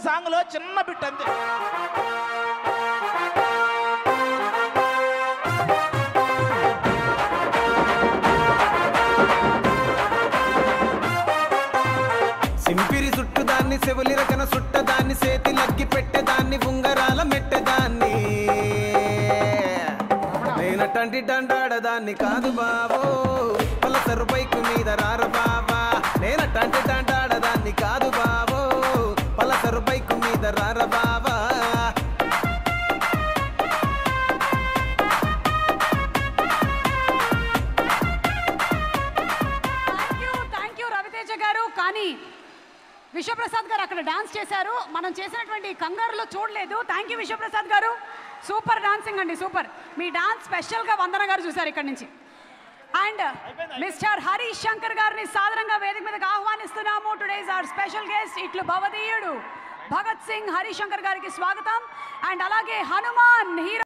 song లో చిన్న bit అంతే సింపిరి చుట్టుదాన్ని చెవులి రకన సుట్టదాన్ని సేతి లగ్గి పెట్టేదాన్ని ఉంగరాల మెట్టెదాన్ని నేనటంటి డండాడదాన్ని కాదు బాబో పలసరు బైకు మీద రార బాబా నేనటంటి డండాడదాన్ని కాదు బాబో పలసరు బైకు మీద రార బాబా thank you thank you Ravi Teja గారు కానీ విశ్వప్రసాద్ గారు అక్కడ డాన్స్ చేశారు మనం చేసినటువంటి కంగారులో చూడలేదు థ్యాంక్ యూ విశ్వప్రసాద్ గారు సూపర్ డాన్సింగ్ అండి సూపర్ మీ డాన్స్ స్పెషల్గా వందన గారు చూశారు ఇక్కడ నుంచి అండ్ మిస్టర్ హరీష్ శంకర్ గారిని సాధారణంగా వేదిక మీదకి ఆహ్వానిస్తున్నాము టుడేస్ ఆర్ స్పెషల్ గెస్ట్ ఇట్లు భవదీయుడు భగత్ సింగ్ హరీష్ శంకర్ గారికి స్వాగతం అండ్ అలాగే హనుమాన్ హీరో